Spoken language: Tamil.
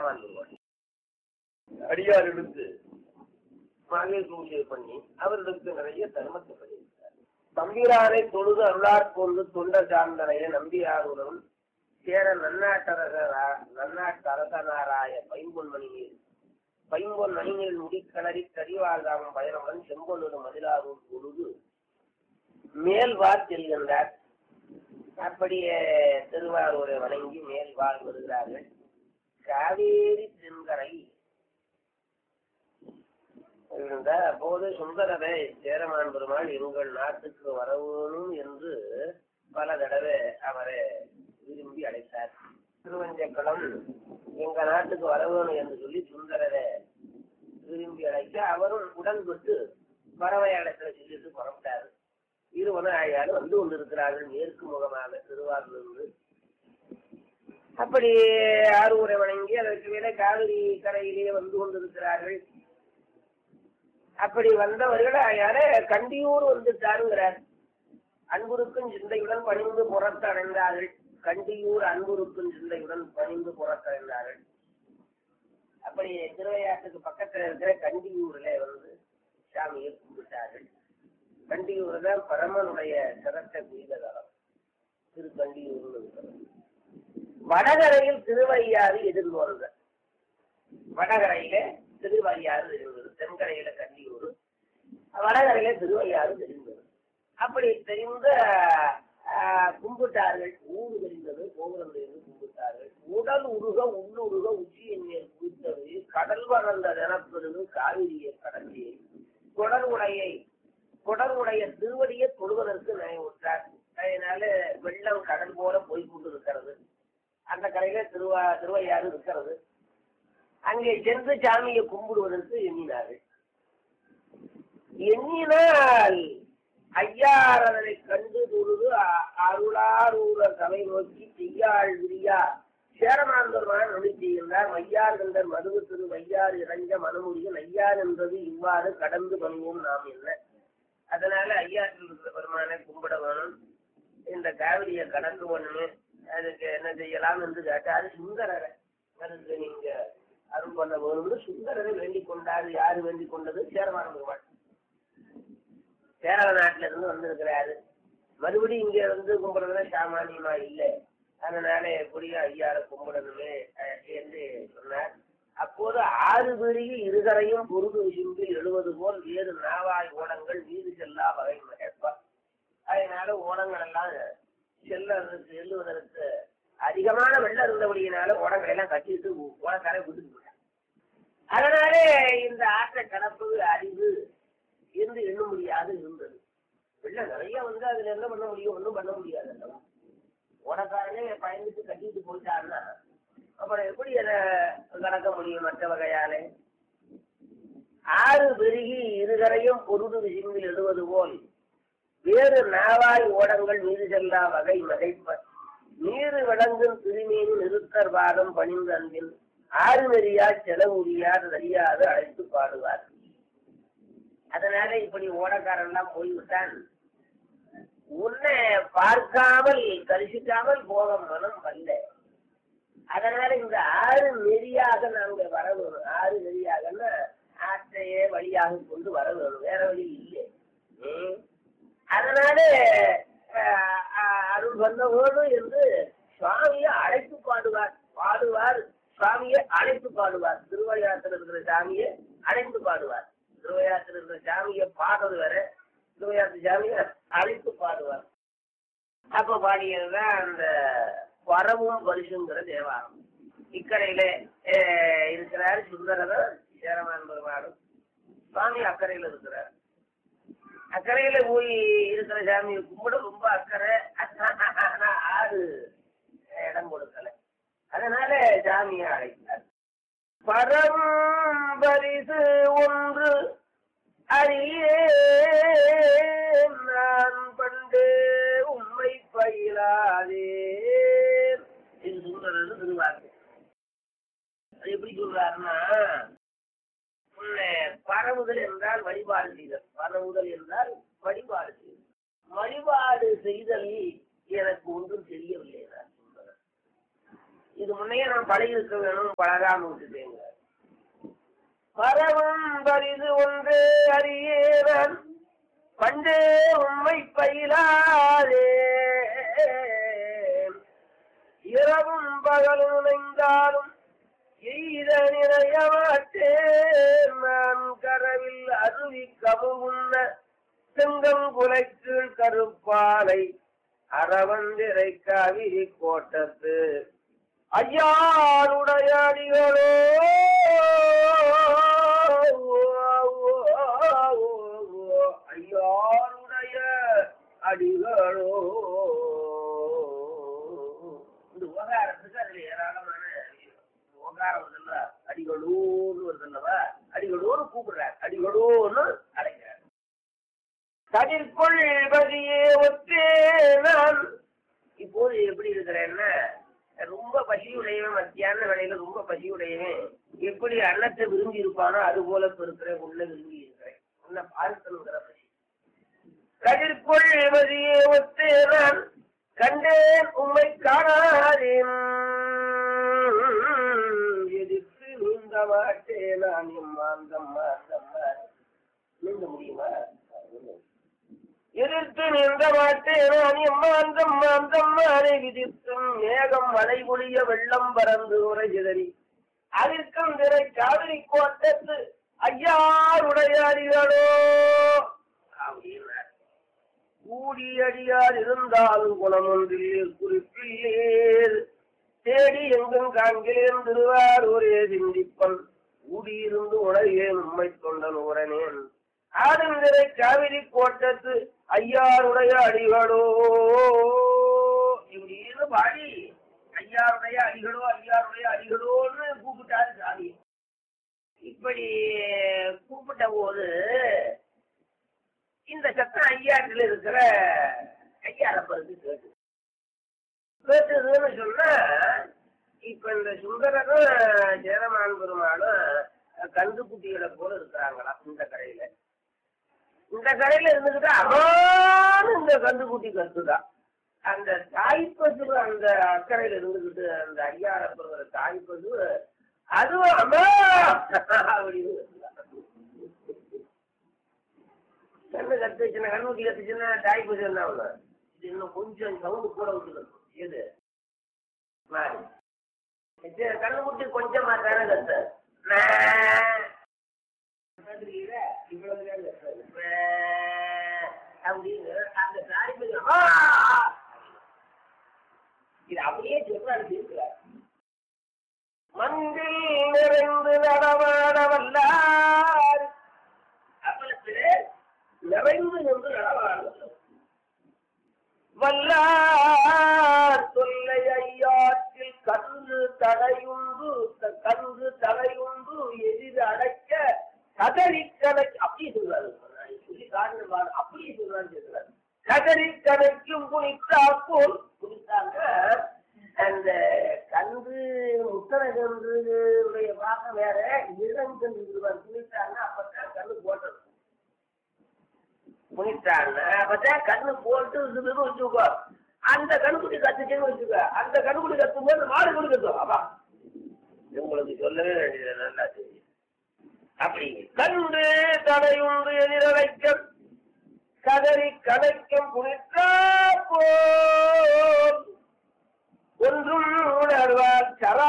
சேரவான் பெருமாள் அடியார்களுக்கு மகளிர் பூஜை பண்ணி அவர்களுக்கு நிறைய தர்மத்தை பண்ணியிருக்கார் தம்பிரானை தொழுது அருளாற் கொண்டு தொண்டர் சார்ந்தனைய நம்பியாருடன் சேர நன்னாட்டரசரா நன்னாட்டரசனாராய பைம்பொன்மணி நீர் பைம்பொன் மணிநீர் முடிக்கலரி கரிவாழ்தாமம் பயணமுடன் செம்பொன்னூர் மதிலாரூர் பொழுது மேல்வார் செல்கின்றார் அப்படியே திருவாரூரை வணங்கி மேல்வார் வருகிறார்கள் காவேரி தென்கரை இருந்த அப்போது சுந்தரரை சேரமான் பெருமாள் எங்கள் நாட்டுக்கு வரவேணும் என்று பல தடவை அவரை விரும்பி அழைத்தார் திருவஞ்சக்குளம் எங்க நாட்டுக்கு வரவேணும் என்று சொல்லி சுந்தரரை விரும்பி அழைக்க அவரும் உடன்பட்டு பறவை இடத்துல சொல்லிட்டு புறப்பட்டாரு இருவனும் ஆயாலும் வந்து கொண்டிருக்கிறார்கள் மேற்கு முகமாக திருவாரூர் அப்படி ஆரூரை வணங்கி அதற்கு மேலே காவிரி கரையிலே வந்து கொண்டிருக்கிறார்கள் அப்படி வந்தவர்கள் யார கண்டியூர் வந்துட்டாருங்கிறார் அன்புருக்கும் சிந்தையுடன் பணிந்து புறத்தடைந்தார்கள் கண்டியூர் அன்புருக்கும் சிந்தையுடன் பணிந்து புறத்தடைந்தார்கள் அப்படி திருவையாற்றுக்கு பக்கத்துல இருக்கிற கண்டியூர்ல வந்து சாமியை கும்பிட்டார்கள் கண்டியூர் தான் பரமனுடைய சிறத்த குயிலதலம் திரு கண்டியூர்னு இருக்கிறது வடகரையில் திருவையாறு எதிர்கோருங்க வடகரையில திருவையாறு தெரிந்தது தென்கரையில கண்டியூர் வடகரையில திருவையாறு தெரிந்தது அப்படி தெரிந்த ஆஹ், கும்பிட்டார்கள் ஊரு தெரிந்தது கோபுரம் தெரிந்து கும்பிட்டார்கள் உடல் உருக உள்ளுருக உச்சியின் மேல் குவித்தது கடல் வளர்ந்த நிலப்பெருகு காவிரியை கடந்தி குடலுடையை குடலுடைய திருவடியை தொழுவதற்கு நினைவுற்றார் அதனால வெள்ளம் கடல் போல போய் கொண்டு இருக்கிறது அந்த கரையில திருவா திருவையாறு இருக்கிறது அங்கே சென்று சாமியை கும்பிடுவதற்கு எண்ணினார்கள் எண்ணினால் ஐயாரதனை கண்டு தொழுது அ- அருளாரூர சபை நோக்கி செய்யாள் விரியா சேரமாந்தருமான நொடி செய்கின்றார் மையார் கண்டர் மதுவு திரு வையார் இறஞ்ச மனமுடியும் ஐயார் என்பது இவ்வாறு கடந்து பண்ணுவோம் நாம் என்ன அதனால ஐயாற்றில் இருக்கிற பெருமானை கும்பிட வேணும் இந்த காவிரியை கடந்து ஒண்ணு அதுக்கு என்ன செய்யலாம் என்று கேட்டாரு சுந்தரரை அதுக்கு நீங்க அருள் பண்ண வேணும்னு சுந்தரரை வேண்டிக் கொண்டாரு யாரு வேண்டிக் கொண்டது சேரமான பெருமாள் கேரள நாட்டுல இருந்து வந்திருக்கிறாரு மறுபடியும் இங்க வந்து கும்பிடுறதுல சாமானியமா இல்லை அதனால எப்படியும் ஐயாரை கும்பிடணுமே அஹ், என்று சொன்னார் அப்போது ஆறு பெரிய இருகரையும் பொருது விசும்பி எழுவது போல் வேறு நாவாய் ஓடங்கள் வீடு செல்லா வகை மகேற்பா அதனால ஓடங்கள் எல்லாம் செல்லுவதற்கு செல்லுவதற்கு அதிகமான வெள்ளம் இருந்தபடியினால ஓடங்களை எல்லாம் கட்டிட்டு ஓடக்காரை விட்டுட்டு போயிட்டாங்க அதனாலே இந்த ஆற்றை கடப்பது அறிவு என்று எண்ண முடியாது இருந்தது வெள்ளம் நிறைய வந்து அதுல என்ன பண்ண முடியும் ஒன்றும் பண்ண முடியாது அல்லவா ஓடக்காரனே பயந்துட்டு கட்டிட்டு போயிட்டாருன்னா அப்புறம் எப்படி அதை கடக்க முடியும் மற்ற வகையாலே ஆறு பெருகி இருகரையும் பொருடு விசும்பில் எழுவது போல் வேறு நாவாய் ஓடங்கள் மீது செல்லா வகை மதைப்ப நீரு விளங்கும் திருமீன் நிறுத்தர் பாதம் பணிந்து அன்பில் ஆறு நெறியா செலவுரியார் அறியாது அழைத்து பாடுவார் அதனால இப்படி ஓடக்காரன்லாம் போய்விட்டான் உன்னை பார்க்காமல் தரிசிக்காமல் போக மனம் வல்ல அதனால இந்த ஆறு நெறியாக நாங்க வர வேணும் ஆறு நெறியாகன்னா ஆற்றையே வழியாக கொண்டு வர வேணும் வேற வழி இல்லை ம். அதனால அஹ், அஹ், அருள் வந்த வேணும் என்று சுவாமியை அழைத்து பாடுவார் பாடுவார் சுவாமியை அழைத்து பாடுவார் திருவையாற்றில் இருக்கிற சாமியை அழைத்து பாடுவார் திருவையாற்றில் இருக்கிற சாமியை பாடுறது வேற திருவையாற்று சாமியை அழைத்து பாடுவார் அப்ப பாடியதுதான் அந்த வரவும் பரிசுங்கிற தேவாரம் இக்கரையில அஹ், இருக்கிறார் சுந்தரர் சேரமான் பெருமாளும் சுவாமி அக்கறையில இருக்கிறார் அக்கறையில போய் இருக்கிற சாமியை கும்பிட ரொம்ப அக்கறை ஆனா ஆறு இடம் கொடுக்கல அதனால சாமியை அழைத்தார் பரம்பரிசு ஒன்று அறியே நான் பண்டு உண்மை பயிலாதே இது சுந்தரர் திருவாக்கு அது எப்படி சொல்றாருன்னா உன்னை பரவுதல் என்றால் வழிபாடு செய்தல் பரவுதல் என்றால் வழிபாடு செய்தல் வழிபாடு செய்தல் எனக்கு ஒன்றும் தெரியவில்லை என்றார் சுந்தரர் இது முன்னையே நான் பழகி இருக்க வேணும் பழகாம விட்டுட்டேங்க பரவும் பரிது ஒன்று அறியேவன் பண்டே உண்மை பயிலாதே இரவும் பகலும் இணைந்தாலும் எய்த நிறைய மாட்டேன் நான் கரவில் அருவி கமுகுன்ன செங்கம் குலைக்கீழ் கருப்பாலை அறவந்திரை காவிரி கோட்டத்து ஐயாருடைய அடிகளோ ஐயாருடைய அடிகளோ இந்த உபகாரத்துக்கு அதுல ஏராளமான உபகாரம் வருதுல்ல அடிகளோன்னு வருதுல்லவா அடிகளோன்னு கூப்பிடுறார் அடிகளோன்னு அழைக்கிறார் கதிர்கொள் பதியே ஒத்தே நான் இப்போது எப்படி இருக்கிறேன்னா ரொம்ப பசியுடையவன் மத்தியான வேலையில ரொம்ப பசியுடையவன் எப்படி அன்னத்தை விரும்பி இருப்பானோ அது போல இப்ப இருக்கிறேன் உள்ள விரும்பி இருக்கிறேன் உன்னை பார்க்கணுங்கிற பசி கதிர்கொள் பதியே ஒத்தே நான் கண்டேன் உம்மை காணாதேன் எதிர்த்து நீந்த மாட்டேன் நான் எம்மாந்தம்மா அந்தம்மா நீந்த முடியுமா எதிர்த்து நின்ற மாட்டேன் நான் எம்மாந்தம் மாந்தம்மானை விதித்தும் மேகம் மழை பொழிய வெள்ளம் பறந்து உரை சிதறி அதற்கும் திரை காவிரி கோட்டத்து ஐயாருடைய அடிகளோ அப்படின்னார் கூடியடியார் இருந்தாலும் குணமொன்றில் குறிப்பில்லேர் தேடி எங்கும் காண்கிறேன் திருவாரூரே சிந்திப்பன் கூடியிருந்து உலகேன் உண்மை தொண்டன் உரனேன் ஆடுங்கிற காவிரி கோட்டத்து ஐயாருடைய அடிகளோ இப்படின்னு பாடி ஐயாருடைய அடிகளோ ஐயாருடைய அடிகளோன்னு கூப்பிட்டாரு சாமி இப்படி கூப்பிட்ட போது இந்த சத்தம் ஐயாட்டில் இருக்கிற ஐயாரப்பருக்கு கேட்டு கேட்டதுன்னு சொன்னா இப்ப இந்த சுந்தரரும் ஜெயரமான் பெருமாளும் கந்து குட்டிகளை போல இருக்கிறாங்களாம் இந்த கடையில இந்த கடையில இருந்துகிட்டு அம்மான்னு இந்த கந்துக்குட்டி கத்துதான் அந்த தாய்ப்பசு அந்த அக்கறையில இருந்துகிட்டு அந்த ஐயாரப்படுகிற தாய்ப்பசு அதுவும் அம்மா அப்படின்னு கத்துதான். கண்ணு கத்துச்சுன்னா கண்ணுக்குட்டி கத்துச்சுன்னா தாய்ப்பசு என்ன ஆகும் இது இன்னும் கொஞ்சம் சவுண்டு கூட விட்டுக்கணும் எது மாறி இது கண்ணுக்குட்டி கொஞ்சமா தானே கத்து கேக்குறீங்களா? இவ்வளவுதான் கத்துறது. மே அப்படின்னு அந்த தாய்ப்பசு அம்மா இது அப்படியே சொல்றாரு தீர்க்கிறார் மந்தில் நிறைந்து நடமாட வல்லார் அப்பளத்திலே நிறைந்து நின்று நடமாடுவது வல்லார் தொல்லை ஐயாற்றில் கன்று தடையுண்டு த- கன்று தடையுண்டு எதிர் அடைக்க கதறி கணக்கு அப்படியே சொல்றாரு சொல்லி காரணம் பாரு, அப்படியே சொல்றாரு சொல்றாரு கதறி கணக்கும் குனித்தா போல் குனித்தாங்க அந்த கன்று முத்தர கன்றுடைய பாகம் வேற இளங்கன்று குனித்தாங்க அப்பதான் கண்ணு போட்டது குனித்தாங்க அப்பதான் கண்ணு போட்டு இதுன்னு வச்சுக்கோ அந்த கண்ணுக்குட்டி கத்துச்சுன்னு வச்சுக்கோ அந்த கண்ணுக்குட்டி கத்தும் போது மாடு கூட கத்தும் அப்பா உங்களுக்கு சொல்லவே வேண்டியது நல்லா தெரியும் அப்படி கண்டு தடையுண்டு எதிரழைக்க கதறி கதைக்கும் குனித்தா போல் ஒன்றும் உணர்வார் சரா